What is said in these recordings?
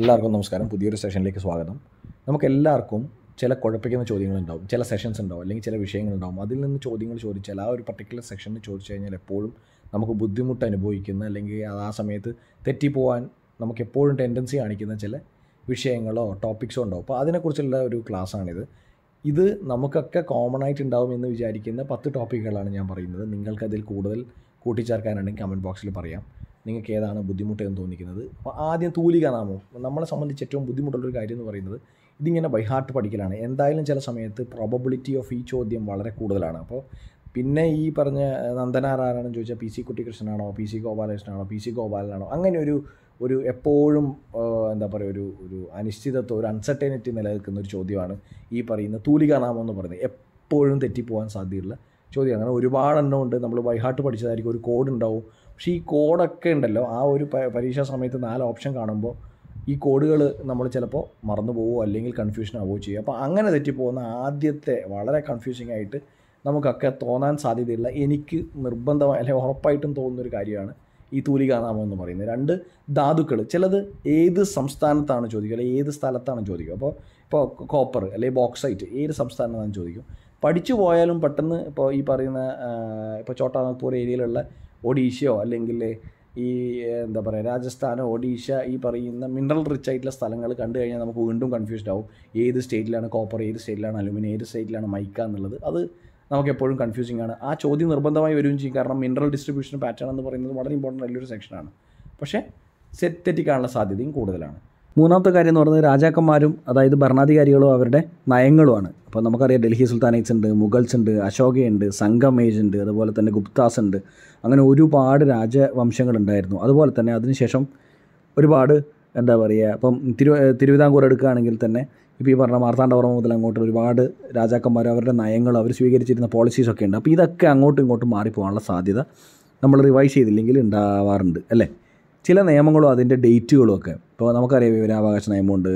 എല്ലാവർക്കും നമസ്കാരം പുതിയൊരു സെഷനിലേക്ക് സ്വാഗതം നമുക്ക് എല്ലാവർക്കും ചില കുഴപ്പിക്കുന്ന ചോദ്യങ്ങളുണ്ടാവും ചില സെഷൻസ് ഉണ്ടാവും അല്ലെങ്കിൽ ചില വിഷയങ്ങളുണ്ടാവും അതിൽ നിന്ന് ചോദ്യങ്ങൾ ചോദിച്ചാൽ ആ ഒരു പർട്ടിക്കുലർ സെഷനിൽ ചോദിച്ചു കഴിഞ്ഞാൽ എപ്പോഴും നമുക്ക് ബുദ്ധിമുട്ട് അനുഭവിക്കുന്ന അല്ലെങ്കിൽ അത് ആ സമയത്ത് തെറ്റിപ്പോവാൻ നമുക്ക് എപ്പോഴും ടെൻഡൻസി കാണിക്കുന്ന ചില വിഷയങ്ങളോ ടോപ്പിക്സോ ഉണ്ടാവും അപ്പോൾ അതിനെക്കുറിച്ചുള്ള ഒരു ക്ലാസ്സാണിത് ഇത് നമുക്കൊക്കെ കോമൺ ആയിട്ട് ഉണ്ടാവും എന്ന് വിചാരിക്കുന്ന പത്ത് ടോപ്പിക്കുകളാണ് ഞാൻ പറയുന്നത് നിങ്ങൾക്കതിൽ കൂടുതൽ കൂട്ടിച്ചേർക്കാനുണ്ടെങ്കിൽ കമൻറ്റ് ബോക്സിൽ പറയാം നിങ്ങൾക്ക് ഏതാണ് ബുദ്ധിമുട്ട് എന്ന് തോന്നിക്കുന്നത് അപ്പോൾ ആദ്യം തൂലിക നാമം നമ്മളെ സംബന്ധിച്ച് ഏറ്റവും ബുദ്ധിമുട്ടുള്ളൊരു കാര്യം എന്ന് പറയുന്നത് ഇതിങ്ങനെ ബൈ ഹാർട്ട് പഠിക്കലാണ് എന്തായാലും ചില സമയത്ത് പ്രോബബിലിറ്റി ഓഫ് ഈ ചോദ്യം വളരെ കൂടുതലാണ് അപ്പോൾ പിന്നെ ഈ പറഞ്ഞ നന്ദനാർ ആരാണെന്ന് ചോദിച്ചാൽ പി സി കുട്ടികൃഷ്ണനാണോ പി സി ഗോപാലകൃഷ്ണനാണോ പി സി ഗോപാലനാണോ അങ്ങനെ ഒരു ഒരു എപ്പോഴും ആ, എന്താ പറയുക ഒരു ഒരു അനിശ്ചിതത്വം ഒരു അൺസർട്ടനിറ്റി നിലനിൽക്കുന്ന ഒരു ചോദ്യമാണ് ഈ പറയുന്ന തൂലികാനാമം എന്ന് പറയുന്നത് എപ്പോഴും തെറ്റിപ്പോകാൻ സാധ്യതയുള്ള ചോദ്യം അങ്ങനെ ഒരുപാട് എണ്ണം ഉണ്ട് നമ്മൾ ബൈഹാർട്ട് പഠിച്ചതായിരിക്കും ഒരു കോഡ് ഉണ്ടാവും പക്ഷേ ഈ കോഡൊക്കെ ഉണ്ടല്ലോ ആ ഒരു പ- പരീക്ഷാ സമയത്ത് നാല് ഓപ്ഷൻ കാണുമ്പോൾ ഈ കോഡുകൾ നമ്മൾ ചിലപ്പോൾ മറന്നു പോവുമോ അല്ലെങ്കിൽ കൺഫ്യൂഷൻ ആവുകയോ ചെയ്യും അപ്പോൾ അങ്ങനെ തെറ്റിപ്പോകുന്ന ആദ്യത്തെ വളരെ കൺഫ്യൂസിങ് ആയിട്ട് നമുക്കൊക്കെ തോന്നാൻ സാധ്യതയുള്ള എനിക്ക് നിർബന്ധമായി അല്ലെങ്കിൽ ഉറപ്പായിട്ടും തോന്നുന്നൊരു കാര്യമാണ് ഈ തൂലികാനാമം എന്ന് പറയുന്നത് രണ്ട് ധാതുക്കൾ ചിലത് ഏത് സംസ്ഥാനത്താണ് ചോദിക്കുക അല്ലെങ്കിൽ ഏത് സ്ഥലത്താണ് ചോദിക്കുക അപ്പോൾ ഇപ്പോൾ കോപ്പർ അല്ലെങ്കിൽ ബോക്സൈറ്റ് ഏത് സംസ്ഥാനത്താണ് ചോദിക്കും പഠിച്ചു പോയാലും പെട്ടെന്ന് ഇപ്പോൾ ഈ പറയുന്ന ഇപ്പോൾ ചോട്ടാനാഗ്പൂർ ഏരിയയിലുള്ള ഒഡീഷയോ അല്ലെങ്കിൽ ഈ എന്താ പറയുക രാജസ്ഥാനോ ഒഡീഷ ഈ പറയുന്ന മിനറൽ റിച്ച് ആയിട്ടുള്ള സ്ഥലങ്ങൾ കണ്ടു കഴിഞ്ഞാൽ നമുക്ക് വീണ്ടും കൺഫ്യൂസ്ഡ് ആവും ഏത് സ്റ്റേറ്റിലാണ് കോപ്പർ ഏത് സ്റ്റേറ്റിലാണ് അലുമിനിയം ഏത് സ്റ്റേറ്റിലാണ് മൈക്ക എന്നുള്ളത് അത് നമുക്ക് എപ്പോഴും കൺഫ്യൂസിംഗ് ആണ് ആ ചോദ്യം നിർബന്ധമായി വരികയും ചെയ്യും കാരണം മിനറൽ ഡിസ്ട്രിബ്യൂഷൻ പാറ്റേൺ എന്ന് പറയുന്നത് വളരെ ഇമ്പോർട്ടൻ്റ് വലിയൊരു സെക്ഷനാണ് പക്ഷേ സെറ്റ് തെറ്റിക്കാനുള്ള സാധ്യതയും കൂടുതലാണ് മൂന്നാമത്തെ കാര്യം എന്ന് പറയുന്നത് രാജാക്കന്മാരും അതായത് ഭരണാധികാരികളും അവരുടെ നയങ്ങളുമാണ് അപ്പോൾ നമുക്കറിയാം ഡൽഹി സുൽത്താനേറ്റ്സ് ഉണ്ട് മുഗൾസ് ഉണ്ട് അശോകയുണ്ട് സംഗമേജ് ഉണ്ട് അതുപോലെ തന്നെ ഗുപ്താസ് ഉണ്ട് അങ്ങനെ ഒരുപാട് രാജവംശങ്ങളുണ്ടായിരുന്നു അതുപോലെ തന്നെ അതിനുശേഷം ഒരുപാട് എന്താ പറയുക ഇപ്പം തിരു തിരുവിതാംകൂർ എടുക്കുകയാണെങ്കിൽ തന്നെ ഇപ്പോൾ ഈ പറഞ്ഞ മാർത്താണ്ഡവർമ്മ മുതൽ അങ്ങോട്ട് ഒരുപാട് രാജാക്കന്മാർ അവരുടെ നയങ്ങൾ അവർ സ്വീകരിച്ചിരുന്ന പോളിസീസൊക്കെ ഉണ്ട് അപ്പോൾ ഇതൊക്കെ അങ്ങോട്ടും ഇങ്ങോട്ടും മാറിപ്പോകാനുള്ള സാധ്യത നമ്മൾ റിവൈസ് ചെയ്തില്ലെങ്കിൽ ഉണ്ടാവാറുണ്ട് അല്ലേ ചില നിയമങ്ങളും അതിൻ്റെ ഡേറ്റുകളും ഒക്കെ ഇപ്പോൾ നമുക്കറിയാം വിവരാവകാശ നിയമമുണ്ട്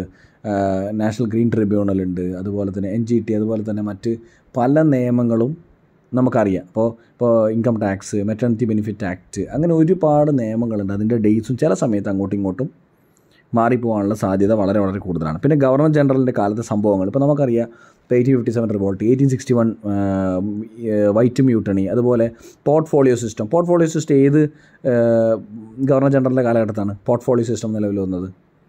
നാഷണൽ ഗ്രീൻ ട്രിബ്യൂണൽ ഉണ്ട് അതുപോലെ തന്നെ എൻ ജി ടി അതുപോലെ തന്നെ മറ്റ് പല നിയമങ്ങളും നമുക്കറിയാം ഇപ്പോൾ ഇപ്പോൾ income tax maternity benefit act അങ്ങനെ ഒരുപാട് നിയമങ്ങളുണ്ട് അതിൻ്റെ ഡേറ്റ്സും ചില സമയത്ത് അങ്ങോട്ടും ഇങ്ങോട്ടും മാറിപ്പോകാനുള്ള സാധ്യത വളരെ വളരെ കൂടുതലാണ് പിന്നെ ഗവർണർ ജനറലിൻ്റെ കാലത്തെ സംഭവങ്ങൾ ഇപ്പോൾ നമുക്കറിയാം ഇപ്പോൾ eighteen fifty seven revolt eighteen sixty one white mutiny അതുപോലെ പോർട്ട്ഫോളിയോ സിസ്റ്റം പോർട്ട്ഫോളിയോ സിസ്റ്റം ഏത് ഏഹ്, ഗവർണർ ജനറലിൻ്റെ കാലഘട്ടത്താണ് പോർട്ട്ഫോളിയോ സിസ്റ്റം നിലവിൽ വന്നത്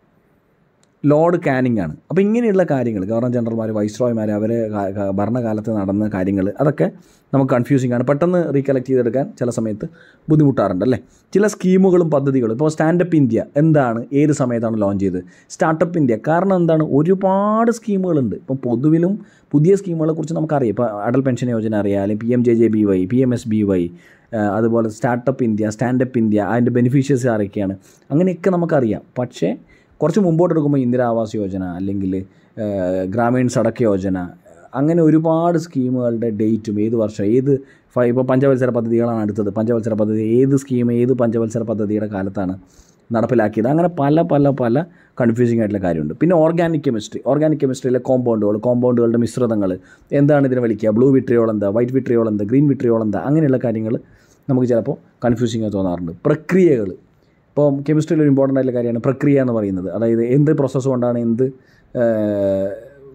ലോർഡ് കാനിങ് ആണ് അപ്പോൾ ഇങ്ങനെയുള്ള കാര്യങ്ങൾ ഗവർണർ ജനറൽമാർ വൈസ്രോയ്മാർ അവർ ഭരണകാലത്ത് നടന്ന കാര്യങ്ങൾ അതൊക്കെ നമുക്ക് കൺഫ്യൂസിങ് ആണ് പെട്ടെന്ന് റീകളക്ട് ചെയ്തെടുക്കാൻ ചില സമയത്ത് ബുദ്ധിമുട്ടാറുണ്ട് അല്ലേ ചില സ്കീമുകളും പദ്ധതികളും ഇപ്പോൾ സ്റ്റാൻഡപ്പ് ഇന്ത്യ എന്താണ് ഏത് സമയത്താണ് ലോഞ്ച് ചെയ്തത് സ്റ്റാർട്ടപ്പ് ഇന്ത്യ കാരണം എന്താണ് ഒരുപാട് സ്കീമുകളുണ്ട് ഇപ്പം പൊതുവിലും പുതിയ സ്കീമുകളെ കുറിച്ച് നമുക്കറിയാം ഇപ്പോൾ അടൽ പെൻഷൻ യോജന അറിയാം അല്ലെങ്കിൽ P M J J B Y P M S B Y അതുപോലെ സ്റ്റാർട്ടപ്പ് ഇന്ത്യ സ്റ്റാൻഡപ്പ് ഇന്ത്യ അതിൻ്റെ ബെനിഫിഷ്യറി ആരൊക്കെയാണ് അങ്ങനെയൊക്കെ നമുക്കറിയാം പക്ഷേ കുറച്ച് മുമ്പോട്ട് എടുക്കുമ്പോൾ ഇന്ദിരാ ആവാസ് യോജന അല്ലെങ്കിൽ ഗ്രാമീൺ സടക്ക് യോജന അങ്ങനെ ഒരുപാട് സ്കീമുകളുടെ ഡേറ്റും ഏത് വർഷം ഏത് ഫ- ഇപ്പോൾ പഞ്ചവത്സര പദ്ധതികളാണ് അടുത്തത് പഞ്ചവത്സര പദ്ധതി ഏത് സ്കീം ഏത് പഞ്ചവത്സര പദ്ധതിയുടെ കാലത്താണ് നടപ്പിലാക്കിയത് അങ്ങനെ പല പല പല കൺഫ്യൂസിങ് ആയിട്ടുള്ള കാര്യമുണ്ട് പിന്നെ ഓർഗാനിക് കെമിസ്ട്രി ഓർഗാനിക് കെമിസ്ട്രിയിലെ കോമ്പൗണ്ടുകൾ കോമ്പൗണ്ടുകളുടെ മിശ്രിതങ്ങൾ എന്താണ് ഇതിനെ വിളിക്കുക ബ്ലൂ വിട്രിയോൾ എന്താ വൈറ്റ് വിട്രിയോൾ എന്താ ഗ്രീൻ വിട്രിയോൾ എന്താ അങ്ങനെയുള്ള കാര്യങ്ങൾ നമുക്ക് ചിലപ്പോൾ കൺഫ്യൂസിങ് ആയി തോന്നാറുണ്ട് പ്രക്രിയകൾ ഇപ്പോൾ കെമിസ്ട്രിയിൽ ഒരു ഇമ്പോർട്ടൻ്റ് ആയിട്ടുള്ള കാര്യമാണ് പ്രക്രിയ എന്ന് പറയുന്നത് അതായത് എന്ത് പ്രോസസ്സ് കൊണ്ടാണ് എന്ത് ഏഹ്,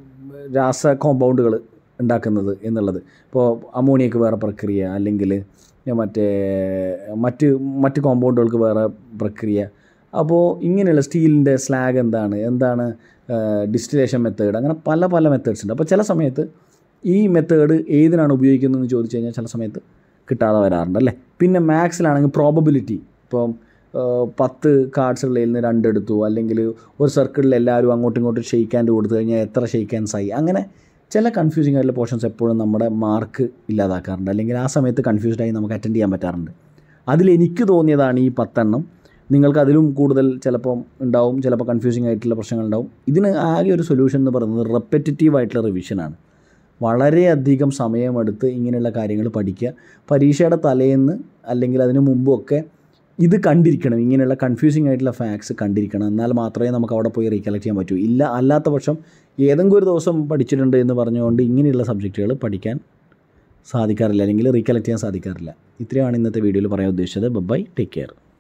രാസ കോമ്പൗണ്ടുകൾ ഉണ്ടാക്കുന്നത് എന്നുള്ളത് ഇപ്പോൾ അമോണിയക്ക് വേറെ പ്രക്രിയ അല്ലെങ്കിൽ മറ്റേ മറ്റ് മറ്റ് കോമ്പൗണ്ടുകൾക്ക് വേറെ പ്രക്രിയ അപ്പോൾ ഇങ്ങനെയുള്ള സ്റ്റീലിൻ്റെ സ്ലാഗ് എന്താണ് എന്താണ് ഡിസ്റ്റിലേഷൻ മെത്തേഡ് അങ്ങനെ പല പല മെത്തേഡ്സ് ഉണ്ട് അപ്പോൾ ചില സമയത്ത് ഈ മെത്തേഡ് ഏതിനാണ് ഉപയോഗിക്കുന്നതെന്ന് ചോദിച്ചു കഴിഞ്ഞാൽ ചില സമയത്ത് കിട്ടാതെ വരാറുണ്ട് അല്ലേ പിന്നെ മാത്സിലാണെങ്കിൽ പ്രോബബിലിറ്റി ഇപ്പം ഏഹ്, പത്ത് കാർഡ്സ് ഉള്ളതിൽ നിന്ന് രണ്ടെടുത്തു അല്ലെങ്കിൽ ഒരു സർക്കിളിൽ എല്ലാവരും അങ്ങോട്ടും ഇങ്ങോട്ടും ഷെയ്ക്ക് ഹാൻഡ് കൊടുത്തു കഴിഞ്ഞാൽ എത്ര ഷെയ്ക്ക് ഹാൻഡ്സ് ആയി അങ്ങനെ ചില കൺഫ്യൂസിങ് ആയിട്ടുള്ള പോർഷൻസ് എപ്പോഴും നമ്മുടെ മാർക്ക് ഇല്ലാതാക്കാറുണ്ട് അല്ലെങ്കിൽ ആ സമയത്ത് കൺഫ്യൂസ്ഡ് ആയി നമുക്ക് അറ്റൻഡ് ചെയ്യാൻ പറ്റാറുണ്ട് അതിൽ എനിക്ക് തോന്നിയതാണ് ഈ പത്തെണ്ണം നിങ്ങൾക്ക് അതിലും കൂടുതൽ ചിലപ്പം ഉണ്ടാവും ചിലപ്പോൾ കൺഫ്യൂസിങ് ആയിട്ടുള്ള പ്രശ്നങ്ങളുണ്ടാവും ഇതിന് ആകെ ഒരു സൊല്യൂഷൻ എന്ന് പറയുന്നത് റെപ്പറ്ററ്റീവ് ആയിട്ടുള്ള റിവിഷനാണ് വളരെയധികം സമയമെടുത്ത് ഇങ്ങനെയുള്ള കാര്യങ്ങൾ പഠിക്കുക പരീക്ഷയുടെ തലേന്ന് അല്ലെങ്കിൽ അതിന് മുമ്പൊക്കെ ഇത് കണ്ടിരിക്കണം ഇങ്ങനെയുള്ള കൺഫ്യൂസിങ് ആയിട്ടുള്ള ഫാക്ട്സ് കണ്ടിരിക്കണം എന്നാൽ മാത്രമേ നമുക്ക് അവിടെ പോയി റീകളക്ട് ചെയ്യാൻ പറ്റൂ ഇല്ല അല്ലാത്ത പക്ഷം ഏതെങ്കിലും ഒരു ദിവസം പഠിച്ചിട്ടുണ്ട് എന്ന് പറഞ്ഞുകൊണ്ട് ഇങ്ങനെയുള്ള സബ്ജക്റ്റുകൾ പഠിക്കാൻ സാധിക്കാറില്ല അല്ലെങ്കിൽ റീകളക്ട് ചെയ്യാൻ സാധിക്കാറില്ല ഇത്രയാണ് ഇന്നത്തെ വീഡിയോയിൽ പറയാൻ ഉദ്ദേശിച്ചത് ബൈ ടേക്ക് കെയർ